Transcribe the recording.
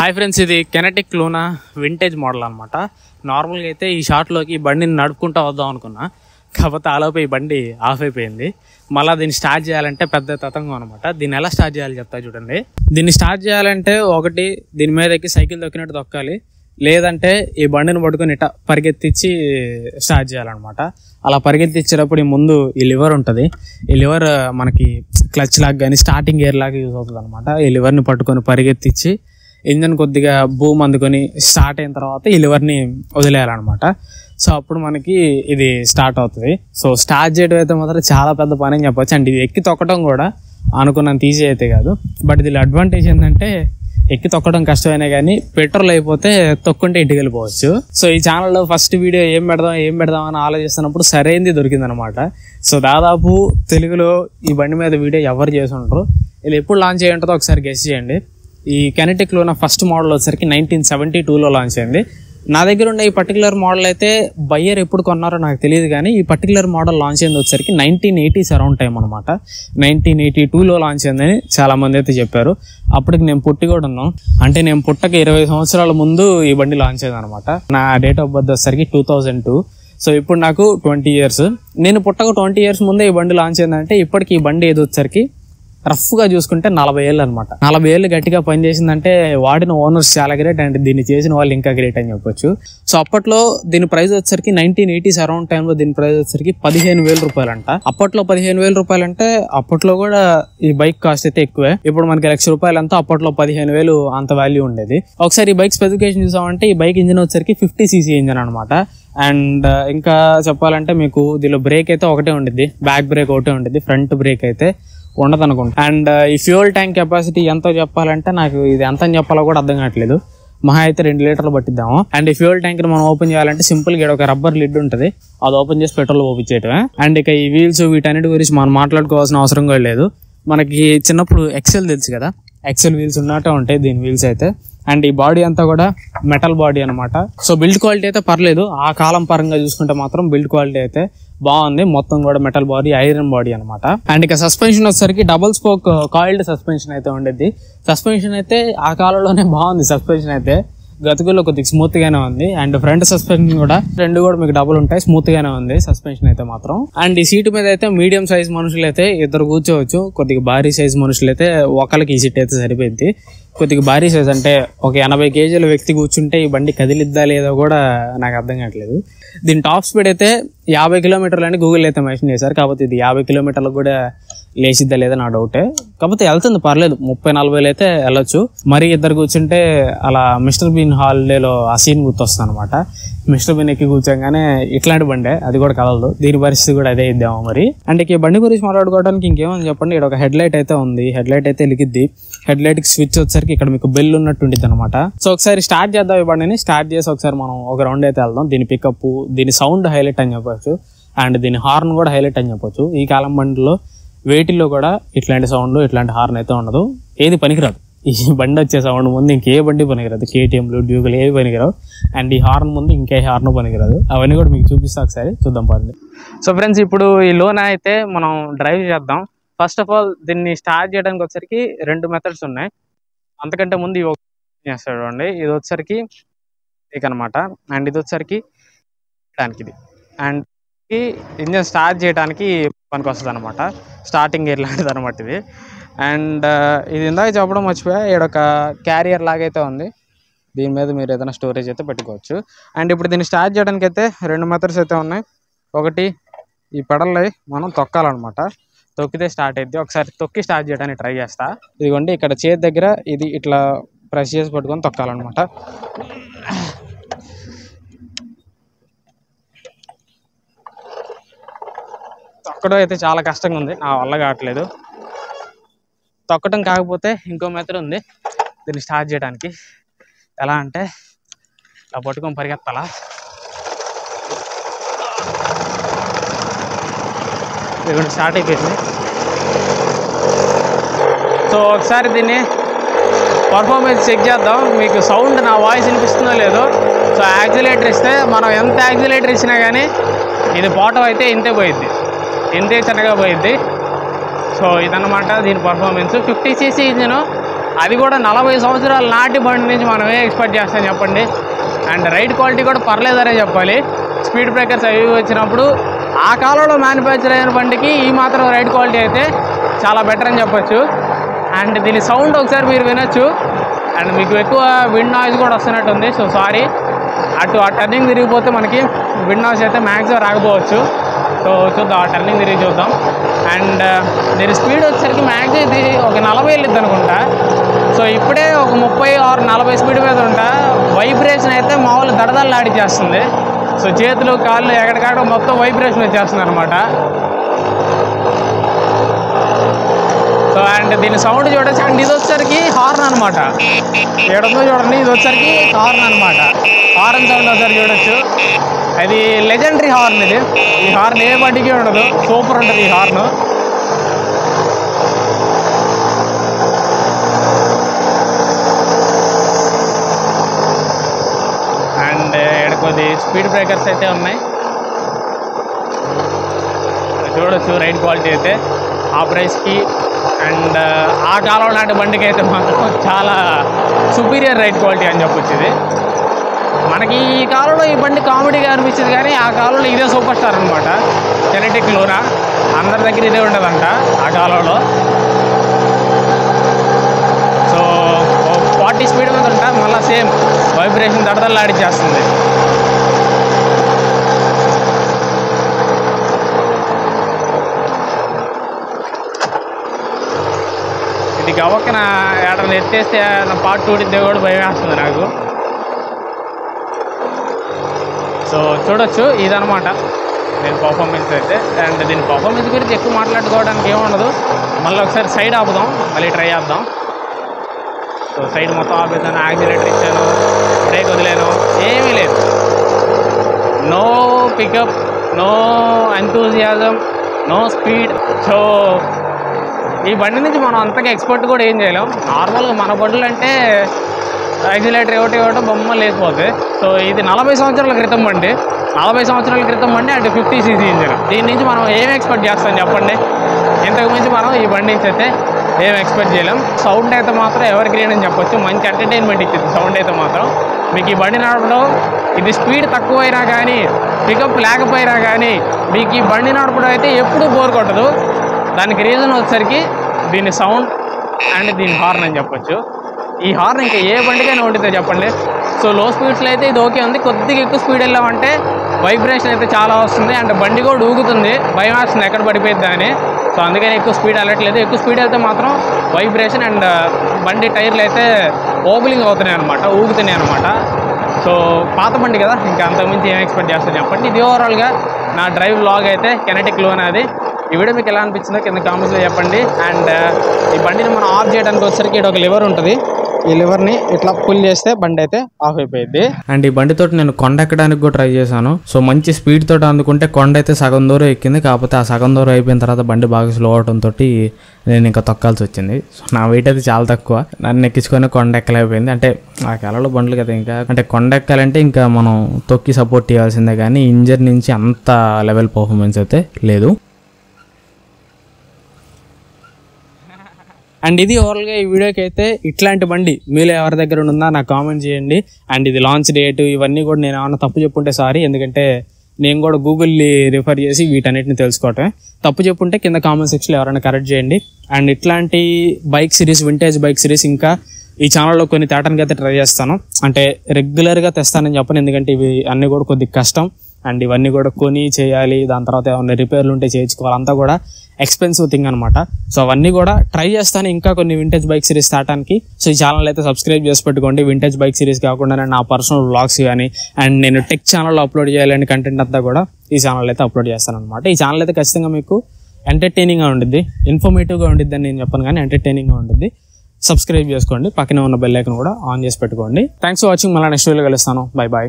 hi friends ఇది Kinetic Luna vintage model అనమాట నార్మల్గా అయితే ఈ షార్ట్లోకి ఈ బండిని నడుపుకుంటూ వద్దాం అనుకున్నా కాకపోతే ఆలోపు ఈ బండి ఆఫ్ అయిపోయింది మళ్ళీ దీన్ని స్టార్ట్ చేయాలంటే పెద్ద తతంగం అనమాట దీన్ని ఎలా స్టార్ట్ చేయాలి చెప్తా చూడండి దీన్ని స్టార్ట్ చేయాలంటే ఒకటి దీని మీద ఎక్కి సైకిల్ దొక్కినట్టు దొక్కాలి లేదంటే ఈ బండిని పట్టుకొని ఇట్లా పరిగెత్తించి స్టార్ట్ చేయాలన్నమాట అలా పరిగెత్తించేటప్పుడు ఈ ముందు ఈ లివర్ ఉంటుంది ఈ లివర్ మనకి క్లచ్ లాగా కానీ స్టార్టింగ్ గేర్ లాగా యూజ్ అవుతుంది అనమాట ఈ లివర్ని పట్టుకొని పరిగెత్తించి ఇంజన్ కొద్దిగా భూమి అందుకొని స్టార్ట్ అయిన తర్వాత ఈ లివర్ని వదిలేయాలన్నమాట సో అప్పుడు మనకి ఇది స్టార్ట్ అవుతుంది సో స్టార్ట్ చేయడం అయితే మాత్రం చాలా పెద్ద పని అని చెప్పొచ్చు అండ్ ఇది ఎక్కి తొక్కడం కూడా అనుకున్నంత ఈజీ అయితే కాదు బట్ దీని అడ్వాంటేజ్ ఏంటంటే ఎక్కి తొక్కడం కష్టమైనా కానీ పెట్రోల్ అయిపోతే తొక్కుంటే ఇంటికి వెళ్ళిపోవచ్చు సో ఈ ఛానల్లో ఫస్ట్ వీడియో ఏం పెడదాం ఏం పెడదాం అని ఆలోచిస్తున్నప్పుడు సరైనది దొరికిందనమాట సో దాదాపు తెలుగులో ఈ బండి మీద వీడియో ఎవరు చేసి ఉంటారు ఇది ఎప్పుడు లాంచ్ అయ్యి ఉంటుందో ఒకసారి గెస్ చేయండి ఈ కెనటిక్లో నా ఫస్ట్ మోడల్ వచ్చేసరికి నైన్టీన్ సెవెంటీ టూలో లాంచ్ అయింది నా దగ్గర ఉన్న ఈ పర్టికులర్ మోడల్ అయితే బయ్యర్ ఎప్పుడు కొన్నారో నాకు తెలియదు కానీ ఈ పర్టికులర్ మోడల్ లాంచ్ అయింది వచ్చేసరికి నైన్టీన్ ఎయిటీస్ అరౌండ్ టైం అనమాట నైన్టీన్ ఎయిటీ టూలో లాంచ్ అయిందని చాలా మంది అయితే చెప్పారు అప్పటికి నేను పుట్టి కూడా ఉన్నాం అంటే నేను పుట్టక ఇరవై సంవత్సరాల ముందు ఈ బండి లాంచ్ అయింది అనమాట నా డేట్ ఆఫ్ బర్త్ వచ్చేసరికి టూ థౌజండ్ టూ సో ఇప్పుడు నాకు ట్వంటీ ఇయర్స్ నేను పుట్టక ట్వంటీ ఇయర్స్ ముందే ఈ బండి లాంచ్ అయిందంటే ఇప్పటికి ఈ బండి ఏది వచ్చేసరికి రఫ్గా చూసుకుంటే నలభై ఏళ్ళు అనమాట నలభై ఏళ్ళు గట్టిగా పనిచేసిందంటే వాడిన ఓనర్స్ చాలా గ్రేట్ అండ్ దీన్ని చేసిన వాళ్ళు ఇంకా గ్రేట్ అని చెప్పొచ్చు సో అప్పట్లో దీని ప్రైస్ వచ్చేసరికి నైన్టీన్ ఎయిటీస్ అరౌండ్ టైంలో దీని ప్రైస్ వచ్చేసరికి పదిహేను వేల రూపాయలంట అప్పట్లో పదిహేను వేల రూపాయలంటే అప్పట్లో కూడా ఈ బైక్ కాస్ట్ అయితే ఎక్కువే ఇప్పుడు మనకి లక్ష రూపాయలు అంతా అప్పట్లో పదిహేను వేలు అంత వాల్యూ ఉండేది ఒకసారి ఈ బైక్ స్పెసిఫికేషన్ చూసామంటే ఈ బైక్ ఇంజిన్ వచ్చేసరికి ఫిఫ్టీ సీసీ ఇంజిన్ అనమాట అండ్ ఇంకా చెప్పాలంటే మీకు దీనిలో బ్రేక్ అయితే ఒకటే ఉండిద్ది బ్యాక్ బ్రేక్ ఒకటే ఉండిద్ది ఫ్రంట్ బ్రేక్ అయితే ఉండదు అనుకుంటా అండ్ ఈ ఫ్యూయల్ ట్యాంక్ కెపాసిటీ ఎంతో చెప్పాలంటే నాకు ఇది ఎంత అని చెప్పాలో కూడా అర్థం కావట్లేదు మహా అయితే రెండు లీటర్లు పట్టిద్దాము అండ్ ఈ ఫ్యూయల్ ట్యాంక్ ని మనం ఓపెన్ చేయాలంటే సింపుల్ గా ఒక రబ్బర్ లిడ్ ఉంటుంది అది ఓపెన్ చేసి పెట్రోల్ ఓపించేయటమే అండ్ ఇక ఈ వీల్స్ వీటన్నిటి గురించి మనం మాట్లాడుకోవాల్సిన అవసరం కూడా లేదు మనకి చిన్నప్పుడు ఎక్సెల్ తెలుసు కదా ఎక్సెల్ వీల్స్ ఉన్నట్టే ఉంటాయి దీని వీల్స్ అయితే అండ్ ఈ బాడీ అంతా కూడా మెటల్ బాడీ అనమాట సో బిల్డ్ క్వాలిటీ అయితే పర్లేదు ఆ కాలం పరంగా చూసుకుంటే మాత్రం బిల్డ్ క్వాలిటీ అయితే బాగుంది మొత్తం కూడా మెటల్ బాడీ ఐరన్ బాడీ అనమాట అండ్ ఇక సస్పెన్షన్ వచ్చేసరికి డబుల్ స్పోక్ కాయిల్డ్ సస్పెన్షన్ అయితే ఉండేది సస్పెన్షన్ అయితే ఆ కాలంలోనే బాగుంది సస్పెన్షన్ అయితే గతుకుల్లో కొద్దిగా స్మూత్ గానే ఉంది అండ్ ఫ్రంట్ సస్పెన్షన్ కూడా రెండు కూడా మీకు డబుల్ ఉంటాయి స్మూత్ గానే ఉంది సస్పెన్షన్ అయితే మాత్రం అండ్ ఈ సీట్ మీద అయితే మీడియం సైజ్ మనుషులు అయితే ఇద్దరు కూర్చోవచ్చు కొద్దిగా భారీ సైజ్ మనుషులు అయితే ఒకరికి ఈ సీట్ అయితే సరిపోయింది కొద్దిగా భారీ సైజ్ అంటే ఒక ఎనభై కేజీల వ్యక్తి కూర్చుంటే ఈ బండి కదిలిద్దా లేదో కూడా నాకు అర్థం కావట్లేదు దీని టాప్ స్పీడ్ అయితే యాభై కిలోమీటర్లు అని గూగుల్ అయితే మెన్షన్ చేశారు కాకపోతే ఇది యాభై కిలోమీటర్లకు కూడా లేచిద్దా లేదా నా డౌటే కాకపోతే వెళ్తుంది పర్లేదు ముప్పై నలభై అయితే వెళ్ళొచ్చు మరి ఇద్దరు కూర్చుంటే అలా మిస్టర్ బీన్ హాలిడేలో ఆ సీన్ గుర్తొస్తుంది అనమాట మిస్టర్ బీన్ ఎక్కి కూర్చోగానే ఇట్లాంటి బండే అది కూడా కలదు దీని పరిస్థితి కూడా అదే ఇద్దాము మరి అండ్ ఇక ఈ బండి గురించి మాట్లాడుకోవడానికి ఇంకేమని చెప్పండి ఇక్కడ ఒక హెడ్ లైట్ అయితే ఉంది హెడ్ లైట్ అయితే లిగిద్ది హెడ్ లైట్ కి స్విచ్ వచ్చేసరికి ఇక్కడ మీకు బెల్ ఉన్నట్టు ఉండిద్ది అనమాట సో ఒకసారి స్టార్ట్ చేద్దాం ఈ బండిని స్టార్ట్ చేసి ఒకసారి మనం ఒక రౌండ్ అయితే వెళ్దాం దీని పికప్ దీని సౌండ్ హైలైట్ అని చెప్పొచ్చు అండ్ దీని హార్న్ కూడా హైలైట్ అని చెప్పొచ్చు ఈ కాలం బండిలో వేటిల్లో కూడా ఇట్లాంటి సౌండ్ ఇట్లాంటి హార్న్ అయితే ఉండదు ఏది పనికిరాదు ఈ బండి వచ్చే సౌండ్ ముందు ఇంకే బండి పనికిరాదు కేటీఎంలు డ్యూకులు ఏవి పనికిరావు అండ్ ఈ హార్న్ ముందు ఇంకే హార్న్ పనికిరాదు అవన్నీ కూడా మీకు చూపిస్తా ఒకసారి చూద్దాం పదండి సో ఫ్రెండ్స్ ఇప్పుడు ఈ లోన్ అయితే మనం డ్రైవ్ చేద్దాం ఫస్ట్ ఆఫ్ ఆల్ దీన్ని స్టార్ట్ చేయడానికి వచ్చరికి రెండు మెథడ్స్ ఉన్నాయి అంతకంటే ముందు ఇవి ఒక చేస్తాడు అండి ఇది వచ్చరికి ఇక అనమాట అండ్ ఇది వచ్చరికి దానికి ఇది అండ్ ఇంజన్ స్టార్ట్ చేయడానికి పనికి వస్తుంది అనమాట స్టార్టింగ్ గేర్ లాంటిది అనమాట ఇది అండ్ ఇది ఇందాక చెప్పడం మర్చిపోయా ఇక్కడ ఒక క్యారియర్ లాగైతే ఉంది దీని మీద మీరు ఏదైనా స్టోరేజ్ అయితే పెట్టుకోవచ్చు అండ్ ఇప్పుడు దీన్ని స్టార్ట్ చేయడానికి అయితే రెండు మెథడ్స్ అయితే ఉన్నాయి ఒకటి ఈ పెడల్ని మనం తొక్కాలన్నమాట తొక్కితే స్టార్ట్ అయింది ఒకసారి తొక్కి స్టార్ట్ చేయడానికి ట్రై చేస్తా ఇదిగోండి ఇక్కడ చేతి దగ్గర ఇది ఇట్లా ప్రెస్ చేసి పట్టుకొని తొక్కాలన్నమాట తొక్కడం అయితే చాలా కష్టంగా ఉంది నా వల్ల కావట్లేదు తొక్కడం కాకపోతే ఇంకో మెథడ్ ఉంది దీన్ని స్టార్ట్ చేయడానికి ఎలా అంటే ఇలా పట్టుకొని పరిగెత్తాలా ఇది స్టార్ట్ అయిపోయింది సో ఒకసారి దీన్ని పర్ఫార్మెన్స్ చెక్ చేద్దాం మీకు సౌండ్ నా వాయిస్ వినిపిస్తుందో లేదో సో యాక్సిలేటర్ ఇస్తే మనం ఎంత యాక్సిలేటర్ ఇచ్చినా కానీ ఇది పోవటం అయితే ఇంతే పోయిద్ది ఇంతే చిన్నగా పోయిద్ది సో ఇదన్నమాట దీని పర్ఫార్మెన్స్ ఫిఫ్టీ సీసీ ఇంజిన్ అది కూడా నలభై సంవత్సరాల నాటి బండి నుంచి మనం ఏ ఎక్స్పెక్ట్ చేస్తాం చెప్పండి అండ్ రైడ్ క్వాలిటీ కూడా పర్లేదనే చెప్పాలి స్పీడ్ బ్రేకర్స్ అవి ఇవి వచ్చినప్పుడు ఆ కాలంలో మ్యానుఫ్యాక్చర్ అయిన బండికి ఈ మాత్రం రైడ్ క్వాలిటీ అయితే చాలా బెటర్ అని చెప్పొచ్చు అండ్ దీని సౌండ్ ఒకసారి మీరు వినొచ్చు అండ్ మీకు ఎక్కువ విండ్ నాయిస్ కూడా వస్తున్నట్టుంది సో సారీ అటు ఆ టర్నింగ్ తిరిగిపోతే మనకి విండ్ నాయిస్ అయితే మ్యాక్సిమం రాకపోవచ్చు సో చూద్దాం ఆ టర్నింగ్ తిరిగి చూద్దాం అండ్ దీని స్పీడ్ వచ్చేసరికి మ్యాక్సిమం ఇది ఒక నలభై వెళ్ళిద్ది అనుకుంటా సో ఇప్పుడే ఒక ముప్పై ఆరు నలభై స్పీడ్ మీద ఉంటా వైబ్రేషన్ అయితే మామూలు దడదల్లాడి చేస్తుంది సో చేతులు కాళ్ళు ఎక్కడికాడ మొత్తం వైబ్రేషన్ వచ్చేస్తుంది అనమాట సో అండ్ దీని సౌండ్ చూడొచ్చు అండ్ ఇది వచ్చరికి హార్న్ అనమాట ఏడుందో చూడండి ఇది వచ్చరికి హార్న్ అనమాట హార్న్ సౌండ్ ఒకసారి చూడొచ్చు అది లెజెండరీ హార్న్ ఇది ఈ హార్న్ ఏ బండికి ఉండదు సూపర్ ఉంటుంది ఈ హార్న్ అండ్ ఇక్కడ కొద్ది స్పీడ్ బ్రేకర్స్ అయితే ఉన్నాయి చూడొచ్చు రైడ్ క్వాలిటీ అయితే ఆ ప్రైస్కి అండ్ ఆ కాలం నాటి బండికి అయితే మాత్రం చాలా సుపీరియర్ రైడ్ క్వాలిటీ అని చెప్పొచ్చు ఇది మనకి ఈ కాలంలో ఈ బండి కామెడీగా అనిపించింది కానీ ఆ కాలంలో ఇదే సూపర్ స్టార్ అనమాట జెనెటిక్ లోనా అందరి దగ్గర ఇదే ఉండదంట ఆ కాలంలో సో ఫార్టీ స్పీడ్ మీద ఉంటా మళ్ళీ సేమ్ వైబ్రేషన్ దడదల్లాడిచ్చేస్తుంది ఇది గవక్కన ఏడన్నా ఎత్తేస్తే నా పాటు చూడిద్దే కూడా భయం వేస్తుంది నాకు సో చూడొచ్చు ఇదనమాట దీని పర్ఫార్మెన్స్ అయితే అండ్ దీని పర్ఫార్మెన్స్ గురించి ఎక్కువ మాట్లాడుకోవడానికి ఏముండదు మళ్ళీ ఒకసారి సైడ్ ఆపుదాం మళ్ళీ ట్రై చేద్దాం సో సైడ్ మొత్తం ఆపేసాను యాక్సిలేటర్ ఇచ్చాను బ్రేక్ వదిలేను ఏమీ లేదు no pickup no enthusiasm no speed so ఈ బండి నుంచి మనం అంతగా ఎక్స్పర్ట్ కూడా ఏం చేయలేం నార్మల్గా మన బండ్లు అంటే యాక్సిలేటర్ ఒకటి ఒకటి బొమ్మ లేకపోతే సో ఇది నలభై సంవత్సరాల క్రితం బండి నలభై సంవత్సరాల క్రితం బండి అంటే ఫిఫ్టీ సీసీ ఇంజిన్ దీని నుంచి మనం ఏం ఎక్స్పెక్ట్ చేస్తాం చెప్పండి ఇంతకు మించి మనం ఈ బండి నుంచి అయితే ఏం ఎక్స్పెక్ట్ చేయలేం సౌండ్ అయితే మాత్రం ఎవరి గ్రీన్ అని చెప్పొచ్చు మంచి ఎంటర్టైన్మెంట్ ఇచ్చింది సౌండ్ అయితే మాత్రం మీకు ఈ బండి నడపడం ఇది స్పీడ్ తక్కువైనా కానీ పికప్ లేకపోయినా కానీ మీకు ఈ బండి నడపడం అయితే ఎప్పుడూ బోర్ కొట్టదు దానికి రీజన్ వచ్చేసరికి దీని సౌండ్ అండ్ దీని హార్న్ అని చెప్పొచ్చు ఈ హార్న్ ఇంకా ఏ బండికైనా ఉంటుందో చెప్పండి సో లో స్పీడ్స్లో అయితే ఇది ఓకే ఉంది కొద్దిగా ఎక్కువ స్పీడ్ వెళ్ళామంటే వైబ్రేషన్ అయితే చాలా వస్తుంది అండ్ బండి కూడా ఊగుతుంది భయం వేస్తుంది ఎక్కడ పడిపోయిద్దా అని సో అందుకని ఎక్కువ స్పీడ్ వెళ్ళట్లేదు ఎక్కువ స్పీడ్ వెళ్తే మాత్రం వైబ్రేషన్ అండ్ బండి టైర్లు అయితే ఓపెనింగ్ అవుతున్నాయి అనమాట ఊగుతున్నాయి అనమాట సో పాత బండి కదా ఇంకా అంతకుమించి ఏం ఎక్స్పెక్ట్ చేస్తాను చెప్పండి ఇది ఓవరాల్గా నా డ్రైవ్ లాగ్ అయితే కెనటిక్ లోన్ అది ఈ వీడియో మీకు ఎలా అనిపించిందో కింద కామెంట్స్లో చెప్పండి అండ్ ఈ బండిని మనం ఆఫ్ చేయడానికి వచ్చేసరికి ఇక్కడ ఒక లివర్ ఉంటుంది ఈ లివర్ని ఇట్లా పుల్ చేస్తే బండి అయితే ఆఫ్ అయిపోయింది అండ్ ఈ బండితో నేను కొండ ఎక్కడానికి కూడా ట్రై చేశాను సో మంచి స్పీడ్ తోటి అందుకుంటే కొండ అయితే సగం దూరం ఎక్కింది కాకపోతే ఆ సగం దూరం అయిపోయిన తర్వాత బండి బాగా స్లో అవడంతో నేను ఇంకా తొక్కాల్సి వచ్చింది సో నా వెయిట్ అయితే చాలా తక్కువ నన్ను ఎక్కించుకొని కొండ ఎక్కలేకపోయింది అంటే ఆ కాలంలో బండ్లు కదా ఇంకా అంటే కొండ ఎక్కాలంటే ఇంకా మనం తొక్కి సపోర్ట్ చేయాల్సిందే కానీ ఇంజర్ నుంచి అంత లెవెల్ పర్ఫార్మెన్స్ అయితే లేదు అండ్ ఇది ఓవరాల్గా ఈ వీడియోకి అయితే ఇట్లాంటి బండి మీలో ఎవరి దగ్గర ఉందా నాకు కామెంట్ చేయండి అండ్ ఇది లాంచ్ డేట్ ఇవన్నీ కూడా నేను ఏమన్నా తప్పు చెప్పుంటే సారీ ఎందుకంటే నేను కూడా గూగుల్ని రిఫర్ చేసి వీటన్నిటిని తెలుసుకోవటమే తప్పు చెప్పుంటే కింద కామెంట్ సెక్షన్లో ఎవరైనా కరెక్ట్ చేయండి అండ్ ఇట్లాంటి bike series vintage bike series ఇంకా ఈ ఛానల్లో కొన్ని తేటానికి అయితే ట్రై చేస్తాను అంటే రెగ్యులర్గా తెస్తానని చెప్పను ఎందుకంటే ఇవి అన్నీ కూడా కొద్దిగా కష్టం అండ్ ఇవన్నీ కూడా కొని చేయాలి దాని తర్వాత ఏమైనా రిపేర్లు ఉంటే చేయించుకోవాలి అంతా కూడా ఎక్స్పెన్సివ్ థింగ్ అనమాట సో అవన్నీ కూడా ట్రై చేస్తాను ఇంకా కొన్ని వింటేజ్ బైక్ సిరీస్ తాటానికి సో ఈ ఛానల్ అయితే సబ్స్క్రైబ్ చేసి పెట్టుకోండి వింటేజ్ బైక్ సిరీస్ కాకుండా నా పర్సనల్ వ్లాగ్స్ కానీ అండ్ నేను టెక్ ఛానల్లో అప్లోడ్ చేయాలని కంటెంట్ అంతా కూడా ఈ ఛానల్ అయితే అప్లోడ్ చేస్తాను అనమాట ఈ ఛానల్ అయితే ఖచ్చితంగా మీకు ఎంటర్టైనింగ్గా ఉండిద్ది ఇన్ఫర్మేటివ్గా ఉండిద్ది అని నేను చెప్పను కానీ ఎంటర్టైనింగ్గా ఉండిద్ది సబ్స్క్రైబ్ చేసుకోండి పక్కనే ఉన్న బెల్ ఐకన్ కూడా ఆన్ చేసి పెట్టుకోండి థ్యాంక్స్ ఫర్ వాచింగ్ మళ్ళీ నెక్స్ట్ వీడియో కలుస్తాను బై బాయ్